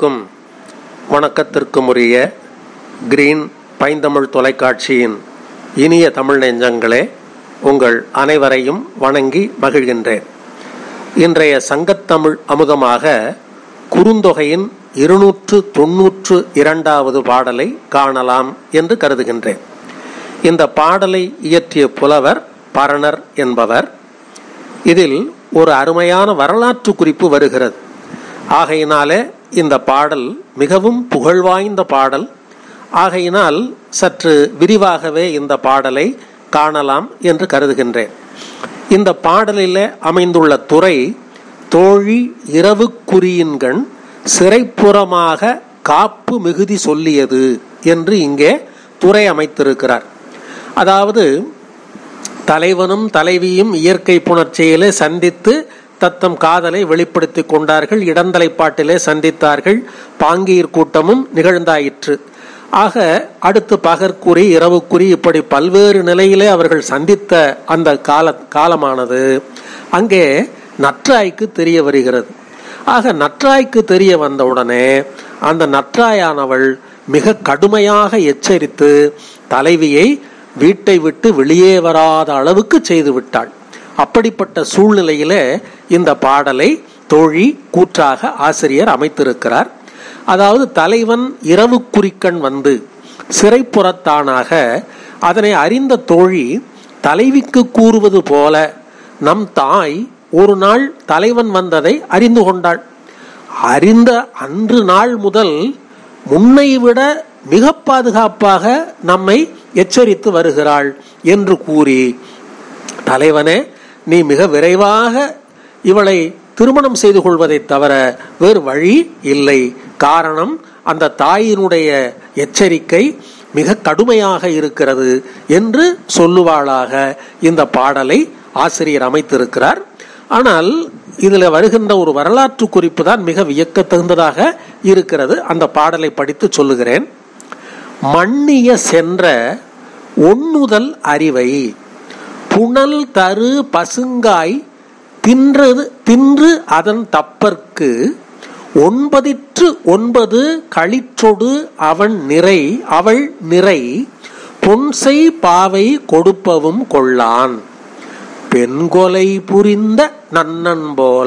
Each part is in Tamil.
அனைவருக்கும் வணக்கத்திற்கும் உரிய கிரீன் பைந்தமிழ் தொலைக்காட்சியின் இனிய தமிழ் நெஞ்சங்களே உங்கள் அனைவரையும் வணங்கி மகிழ்கின்றேன் இன்றைய சங்கத்தமிழ் அமுதமாக குறுந்தொகையின் இருநூற்று தொன்னூற்று இரண்டாவது பாடலை காணலாம் என்று கருதுகின்றேன் இந்த பாடலை இயற்றிய புலவர் பரணர் என்பவர் இதில் ஒரு அருமையான வரலாற்று குறிப்பு வருகிறது ஆகையினாலே இந்த பாடல் மிகவும் புகழ்வாய்ந்த பாடல் ஆகையினால் சற்று விரிவாகவே இந்த பாடலை காணலாம் என்று கருதுகின்றேன் இந்த பாடலில் அமைந்துள்ள துறை தோழி இரவு குறியின்கண் சிறைப்புறமாக காப்பு மிகுதி சொல்லியது என்று இங்கே துறை அமைத்திருக்கிறார் அதாவது தலைவனும் தலைவியும் இயற்கை புணர்ச்சியிலே சந்தித்து தத்தம் காதலை வெளிப்படுத்திக் கொண்டார்கள் இடந்தலைப்பாட்டிலே சந்தித்தார்கள் பாங்கீர் கூட்டமும் நிகழ்ந்தாயிற்று ஆக அடுத்து பகற்குறி இரவுக்குறி இப்படி பல்வேறு நிலையிலே அவர்கள் சந்தித்த அந்த கால காலமானது அங்கே நற்றாய்க்கு தெரிய வருகிறது ஆக நற்றாய்க்கு தெரிய வந்தவுடனே அந்த நற்றாயானவள் மிக கடுமையாக எச்சரித்து தலைவியை வீட்டை விட்டு வெளியே வராத அளவுக்கு செய்து விட்டாள் அப்படிப்பட்ட சூழ்நிலையிலே இந்த பாடலை தோழி கூற்றாக ஆசிரியர் அமைத்திருக்கிறார் அதாவது தலைவன் இரவு குறிக்கண் வந்து சிறைப்புறத்தானாக அதனை அறிந்த தோழி தலைவிக்கு கூறுவது போல நம் தாய் ஒரு நாள் தலைவன் வந்ததை அறிந்து கொண்டாள் அறிந்த அன்று நாள் முதல் முன்னை விட மிக பாதுகாப்பாக நம்மை எச்சரித்து வருகிறாள் என்று கூறி தலைவனே நீ மிக விரைவாக இவளை திருமணம் செய்து கொள்வதை தவிர வேறு வழி இல்லை காரணம் அந்த தாயினுடைய எச்சரிக்கை மிக கடுமையாக இருக்கிறது என்று சொல்லுவாளாக இந்த பாடலை ஆசிரியர் அமைத்திருக்கிறார் ஆனால் இதில் வருகின்ற ஒரு வரலாற்று குறிப்பு தான் மிக வியக்க தகுந்ததாக இருக்கிறது அந்த பாடலை படித்து சொல்லுகிறேன் மன்னிய சென்ற ஒண்ணுதல் அறிவை புனல் தரு பசுங்காய் தின்றது தின்று அதன் தப்பற்கு ஒன்பதிற்று ஒன்பது களிற்றொடு அவன் நிறை அவள் நிறை பொன்சை பாவை கொடுப்பவும் கொள்ளான் பெண்கொலை புரிந்த நன்னன் போல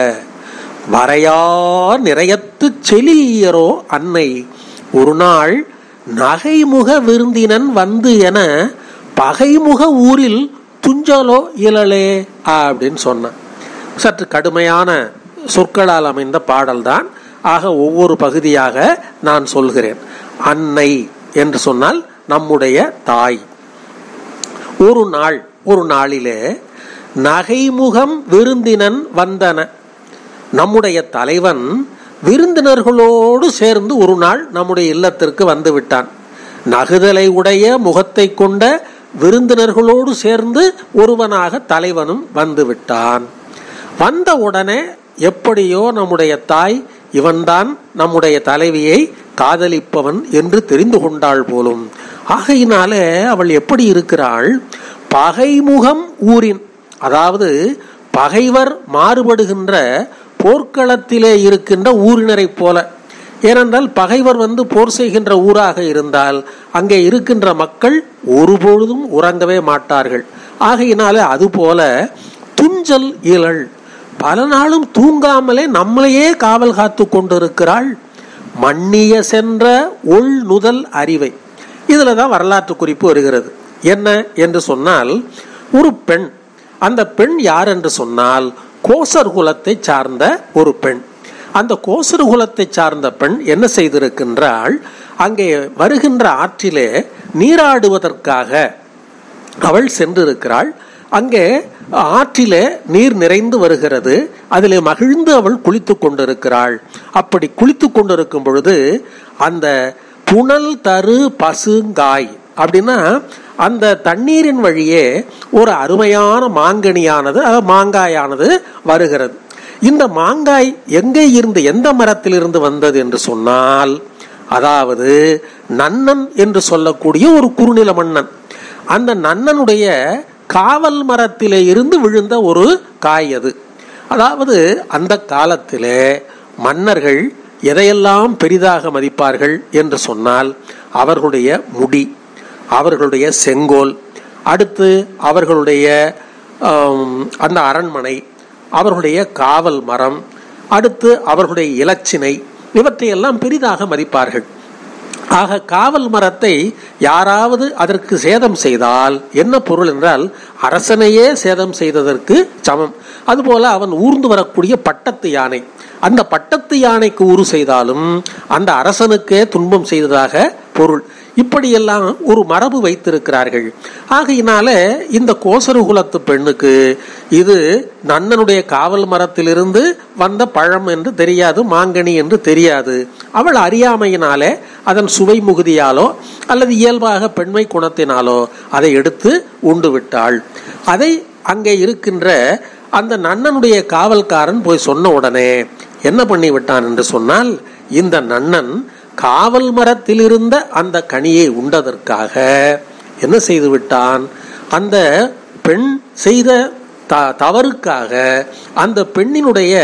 வரையா நிறையத்து செலியரோ அன்னை ஒரு நாள் நகைமுக விருந்தினன் வந்து என பகைமுக ஊரில் துஞ்சலோ இயலலே அப்படின்னு சொன்னான் சற்று கடுமையான சொற்களால் அமைந்த பாடல்தான் ஆக ஒவ்வொரு பகுதியாக நான் சொல்கிறேன் அன்னை என்று சொன்னால் நம்முடைய தாய் ஒரு நாள் ஒரு நாளிலே நகைமுகம் விருந்தினன் வந்தன நம்முடைய தலைவன் விருந்தினர்களோடு சேர்ந்து ஒரு நாள் நம்முடைய இல்லத்திற்கு வந்து விட்டான் நகுதலை உடைய முகத்தை கொண்ட விருந்தினர்களோடு சேர்ந்து ஒருவனாக தலைவனும் வந்து விட்டான் வந்த உடனே எப்படியோ நம்முடைய தாய் இவன்தான் நம்முடைய தலைவியை காதலிப்பவன் என்று தெரிந்து கொண்டாள் போலும் ஆகையினாலே அவள் எப்படி இருக்கிறாள் பகைமுகம் ஊரின் அதாவது பகைவர் மாறுபடுகின்ற போர்க்களத்திலே இருக்கின்ற ஊரினரை போல ஏனென்றால் பகைவர் வந்து போர் செய்கின்ற ஊராக இருந்தால் அங்கே இருக்கின்ற மக்கள் ஒருபொழுதும் உறங்கவே மாட்டார்கள் ஆகையினாலே அதுபோல துஞ்சல் இழல் பல நாளும் தூங்காமலே நம்மளையே காவல் காத்து கொண்டிருக்கிறாள் மன்னிய சென்ற உள் நுதல் அறிவை இதுல தான் வரலாற்று குறிப்பு வருகிறது என்ன என்று சொன்னால் ஒரு பெண் அந்த பெண் யார் என்று சொன்னால் கோசர் குலத்தை சார்ந்த ஒரு பெண் அந்த கோசர் குலத்தை சார்ந்த பெண் என்ன செய்திருக்கின்றாள் அங்கே வருகின்ற ஆற்றிலே நீராடுவதற்காக அவள் சென்றிருக்கிறாள் அங்கே ஆற்றிலே நீர் நிறைந்து வருகிறது அதிலே மகிழ்ந்து அவள் குளித்து கொண்டிருக்கிறாள் அப்படி குளித்து கொண்டிருக்கும் பொழுது அந்த புனல் தரு பசுங்காய் அப்படின்னா அந்த தண்ணீரின் வழியே ஒரு அருமையான மாங்கனியானது மாங்காயானது வருகிறது இந்த மாங்காய் எங்கே இருந்து எந்த மரத்திலிருந்து வந்தது என்று சொன்னால் அதாவது நன்னன் என்று சொல்லக்கூடிய ஒரு குறுநில மன்னன் அந்த நன்னனுடைய காவல் மரத்திலே இருந்து விழுந்த ஒரு காய் அது அதாவது அந்த காலத்திலே மன்னர்கள் எதையெல்லாம் பெரிதாக மதிப்பார்கள் என்று சொன்னால் அவர்களுடைய முடி அவர்களுடைய செங்கோல் அடுத்து அவர்களுடைய ஆம், அந்த அரண்மனை அவர்களுடைய காவல் மரம் அடுத்து அவர்களுடைய இலச்சினை இவற்றையெல்லாம் பெரிதாக மதிப்பார்கள் ஆக காவல் மரத்தை யாராவது அதற்கு சேதம் செய்தால் என்ன பொருள் என்றால் அரசனையே சேதம் செய்ததற்கு சமம் அதுபோல அவன் ஊர்ந்து வரக்கூடிய பட்டத்து யானை அந்த பட்டத்து யானைக்கு ஊறு செய்தாலும் அந்த அரசனுக்கே துன்பம் செய்ததாக பொருள் இப்படியெல்லாம் ஒரு மரபு வைத்திருக்கிறார்கள் ஆகையினால இந்த கோசரு குலத்து பெண்ணுக்கு இது நன்னனுடைய காவல் மரத்திலிருந்து வந்த பழம் என்று தெரியாது மாங்கனி என்று தெரியாது அவள் அறியாமையினாலே அதன் சுவை முகுதியாலோ அல்லது இயல்பாக பெண்மை குணத்தினாலோ அதை எடுத்து உண்டு விட்டாள் அதை அங்கே இருக்கின்ற அந்த நன்னனுடைய காவல்காரன் போய் சொன்ன உடனே என்ன பண்ணி விட்டான் என்று சொன்னால் இந்த நன்னன் காவல் மரத்தில் இருந்த அந்த கனியை உண்டதற்காக என்ன செய்து விட்டான் அந்த பெண் செய்த த தவறுக்காக அந்த பெண்ணினுடைய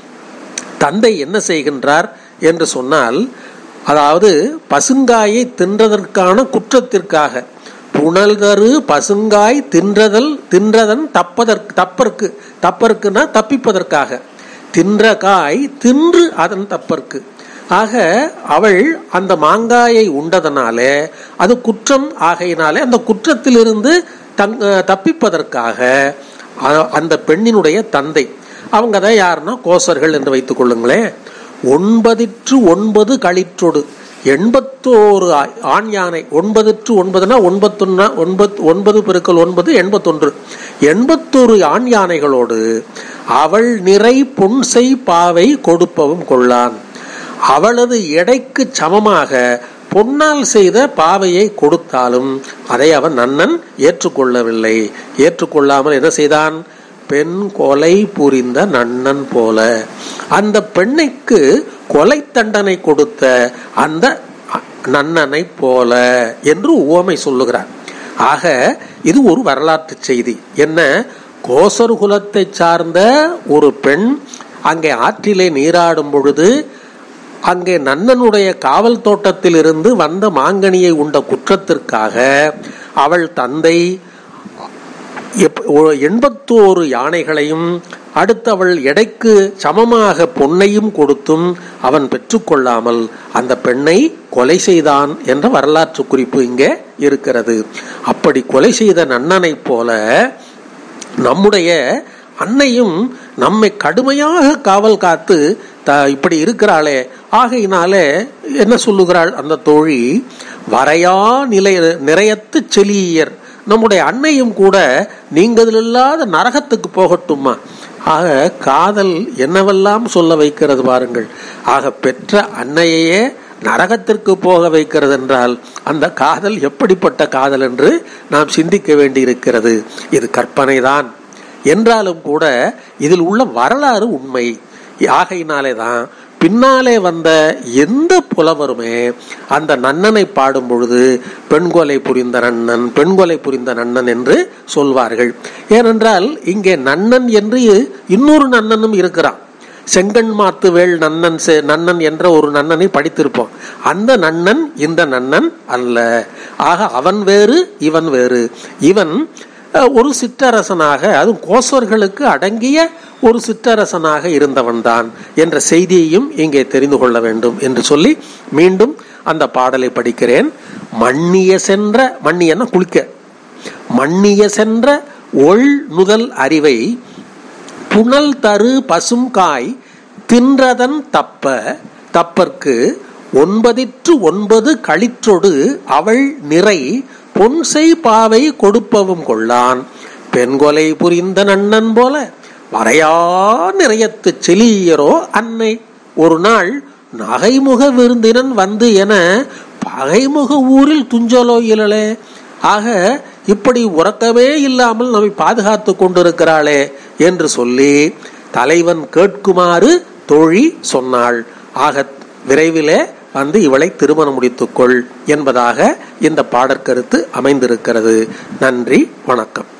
தந்தை என்ன செய்கின்றார் என்று சொன்னால் அதாவது பசுங்காயை தின்றதற்கான குற்றத்திற்காக புனல் தரு பசுங்காய் தின்றதல் தின்றதன் தப்பதற்கு தப்பற்கு தப்பற்குனா தப்பிப்பதற்காக தின்ற காய் தின்று அதன் தப்பற்கு ஆக அவள் அந்த மாங்காயை உண்டதனாலே அது குற்றம் ஆகையினாலே அந்த குற்றத்திலிருந்து தங் தப்பிப்பதற்காக அ- அந்த பெண்ணினுடைய தந்தை அவங்க தான் யாருன்னா கோசர்கள் என்று வைத்துக் கொள்ளுங்களேன் ஒன்பதிற்று ஒன்பது களிற்றொடு எண்பத்தோரு ஆ- ஆண் யானை ஒன்பதிற்று ஒன்பதுனா ஒன்பத்தொன்னா ஒன்பது ஒன்பது பெருக்கல் ஒன்பது எண்பத்தொன்று எண்பத்தோரு ஆண் யானைகளோடு அவள் நிறை பொன்சை பாவை கொடுப்பவும் கொள்ளான் அவளது எடைக்கு சமமாக பொன்னால் செய்த பாவையை கொடுத்தாலும் அதை அவன் நன்னன் ஏற்றுக்கொள்ளவில்லை ஏற்றுக்கொள்ளாமல் என்ன செய்தான் பெண் கொலை புரிந்த நன்னன் போல அந்த பெண்ணைக்கு கொலை தண்டனை கொடுத்த அந்த நன்னனை போல என்று உவமை சொல்லுகிறார் ஆக இது ஒரு வரலாற்று செய்தி என்ன கோசர் குலத்தை சார்ந்த ஒரு பெண் அங்கே ஆற்றிலே நீராடும் பொழுது அங்கே நன்னனுடைய காவல் தோட்டத்தில் இருந்து வந்த மாங்கனியை உண்ட குற்றத்திற்காக அவள் தந்தை எப்- ஒ- எண்பத்தோரு யானைகளையும் அடுத்து அவள் எடைக்கு சமமாக பொன்னையும் கொடுத்தும் அவன் பெற்றுக்கொள்ளாமல் அந்த பெண்ணை கொலை செய்தான் என்ற வரலாற்று குறிப்பு இங்கே இருக்கிறது அப்படி கொலை செய்த நன்னனைப் போல நம்முடைய அன்னையும் நம்மை கடுமையாக காவல் காத்து த இப்படி இருக்கிறாளே ஆகையினாலே என்ன சொல்லுகிறாள் அந்த தோழி வரையா நிலை நிறையத்து செலியர் நம்முடைய அன்னையும் கூட நீங்கள் இல்லாத நரகத்துக்கு போகட்டுமா ஆக காதல் என்னவெல்லாம் சொல்ல வைக்கிறது பாருங்கள் ஆக பெற்ற அன்னையையே நரகத்திற்கு போக வைக்கிறது என்றால் அந்த காதல் எப்படிப்பட்ட காதல் என்று நாம் சிந்திக்க வேண்டியிருக்கிறது இது கற்பனைதான் என்றாலும் கூட இதில் உள்ள வரலாறு உண்மை ஆகையினாலே தான் பின்னாலே வந்த எந்த புலவருமே அந்த நன்னனை பாடும் பொழுது பெண்கொலை புரிந்த நன்னன் பெண்கொலை புரிந்த நன்னன் என்று சொல்வார்கள் ஏனென்றால் இங்கே நன்னன் என்று இன்னொரு நன்னனும் இருக்கிறான் செங்கண்மாத்து வேள் நன்னன் செ- நன்னன் என்ற ஒரு நன்னனை படித்திருப்போம் அந்த நன்னன் இந்த நன்னன் அல்ல ஆக அவன் வேறு இவன் வேறு இவன் அஹ், ஒரு சிற்றரசனாக அதுவும் கோசர்களுக்கு அடங்கிய ஒரு சிற்றரசனாக இருந்தவன்தான் என்ற செய்தியையும் இங்கே தெரிந்து கொள்ள வேண்டும் என்று சொல்லி மீண்டும் அந்த பாடலை படிக்கிறேன் மன்னிய சென்ற மன்னியன்னா குளிக்க மன்னிய சென்ற ஒள் நுதல் அறிவை புனல் தரு பசுங்காய் தின்றதன் தப்ப தப்பற்கு ஒன்பதிற்று ஒன்பது களிற்றொடு அவள் நிறை பொன்சை பாவை கொடுப்பவும் கொள்ளான் பெண்கொலை புரிந்த நன்னன் போல வரையா நிறையத்து செலியரோ அன்னை ஒரு நாள் நகைமுக விருந்தினன் வந்து என பகைமுக ஊரில் துஞ்சலோ இயலலே ஆக இப்படி உறக்கமே இல்லாமல் நம்மை பாதுகாத்து கொண்டிருக்கிறாளே என்று சொல்லி தலைவன் கேட்குமாறு தோழி சொன்னாள் ஆக விரைவிலே வந்து இவளை திருமணம் முடித்துக்கொள் என்பதாக இந்த பாடற்கருத்து அமைந்திருக்கிறது நன்றி வணக்கம்